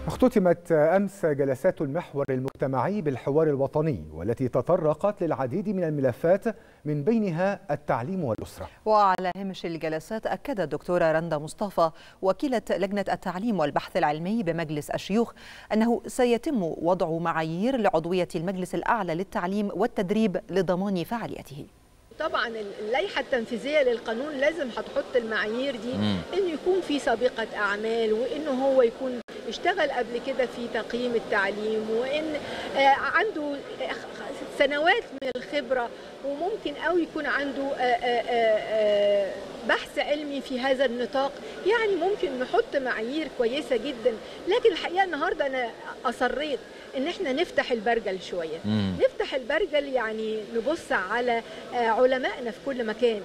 اختتمت امس جلسات المحور المجتمعي بالحوار الوطني والتي تطرقت للعديد من الملفات من بينها التعليم والاسره. وعلى هامش الجلسات اكد الدكتوره رندا مصطفى وكيله لجنه التعليم والبحث العلمي بمجلس الشيوخ انه سيتم وضع معايير لعضويه المجلس الاعلى للتعليم والتدريب لضمان فعاليته. طبعا اللائحه التنفيذيه للقانون لازم هتحط المعايير دي انه يكون في سابقه اعمال وانه هو يكون اشتغل قبل كده في تقييم التعليم وان عنده سنوات من الخبره وممكن قوي يكون عنده بحث علمي في هذا النطاق يعني ممكن نحط معايير كويسه جدا لكن الحقيقه النهارده انا اصريت ان احنا نفتح البرجل شويه مم. نفتح البرجل يعني نبص على علمائنا في كل مكان